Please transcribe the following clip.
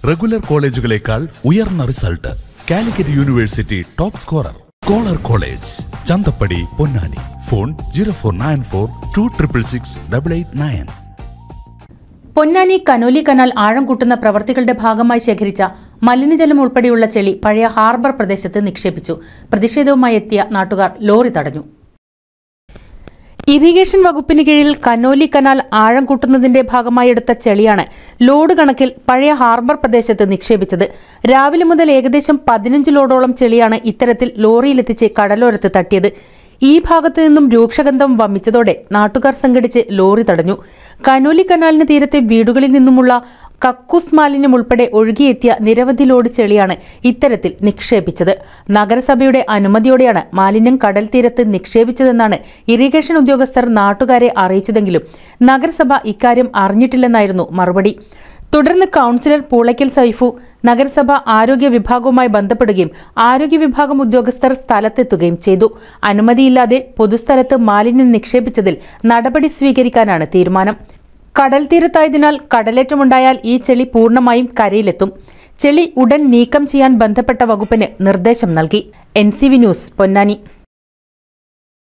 regular കോളേജുകളേക്കാൾ ഉയർന്ന result Calicut university top scorer കോളർ college Chanthappadi Ponnani phone zero four nine four two triple six double eight nine Ponnani Conolly canal ആഴം കൂട്ടുന്ന പ്രവർത്തികളുടെ ഭാഗമായി ശേഖരിച്ച മലിനജലം ഉൾപ്പെടെയുള്ള ചെളി പഴയ ഹാർബർ പ്രദേശത്ത് നിക്ഷേപിച്ചു പ്രതിഷേധവുമായി എത്തിയ നാട്ടുകാർ ലോറി തടഞ്ഞു ഇറിഗേഷൻ വകുപ്പിന് കീഴിൽ കനോലി കനാൽ ആഴം കൂട്ടുന്നതിന്റെ ഭാഗമായി എടുത്ത ചെളിയാണ് ലോഡ് കണക്കിൽ പഴയ ഹാർബർ പ്രദേശത്ത് നിക്ഷേപിച്ചത് രാവിലെ മുതൽ ഏകദേശം പതിനഞ്ച് ലോഡോളം ചെളിയാണ് ഇത്തരത്തിൽ ലോറിയിലെത്തിച്ച് കടലോരത്ത് തട്ടിയത് ഈ ഭാഗത്ത് നിന്നും രൂക്ഷഗന്ധം വമിച്ചതോടെ നാട്ടുകാർ സംഘടിച്ച് ലോറി തടഞ്ഞു കനോലി കനാലിന് തീരത്തെ വീടുകളിൽ നിന്നുമുള്ള കക്കൂസ് മാലിന്യം ഉൾപ്പെടെ ഒഴുകിയെത്തിയ നിരവധി ലോഡ് ചെളിയാണ് ഇത്തരത്തിൽ നിക്ഷേപിച്ചത് നഗരസഭയുടെ അനുമതിയോടെയാണ് മാലിന്യം കടൽ തീരത്ത് നിക്ഷേപിച്ചതെന്നാണ് ഇറിഗേഷൻ ഉദ്യോഗസ്ഥർ നാട്ടുകാരെ അറിയിച്ചതെങ്കിലും നഗരസഭ ഇക്കാര്യം അറിഞ്ഞിട്ടില്ലെന്നായിരുന്നു മറുപടി തുടർന്ന് കൗൺസിലർ പൂളയ്ക്കൽ സൈഫു നഗരസഭ ആരോഗ്യ വിഭാഗവുമായി ബന്ധപ്പെടുകയും ആരോഗ്യ വിഭാഗം ഉദ്യോഗസ്ഥർ സ്ഥലത്തെത്തുകയും ചെയ്തു അനുമതിയില്ലാതെ പൊതുസ്ഥലത്ത് മാലിന്യം നിക്ഷേപിച്ചതിൽ നടപടി സ്വീകരിക്കാനാണ് തീരുമാനം കടൽ തീരത്തായതിനാൽ കടലേറ്റമുണ്ടായാൽ ഈ ചെളി പൂർണ്ണമായും കരയിലെത്തും ചെളി ഉടൻ നീക്കം ചെയ്യാൻ ബന്ധപ്പെട്ട വകുപ്പിന് നിർദ്ദേശം നൽകി എൻ ന്യൂസ് പൊന്നാനി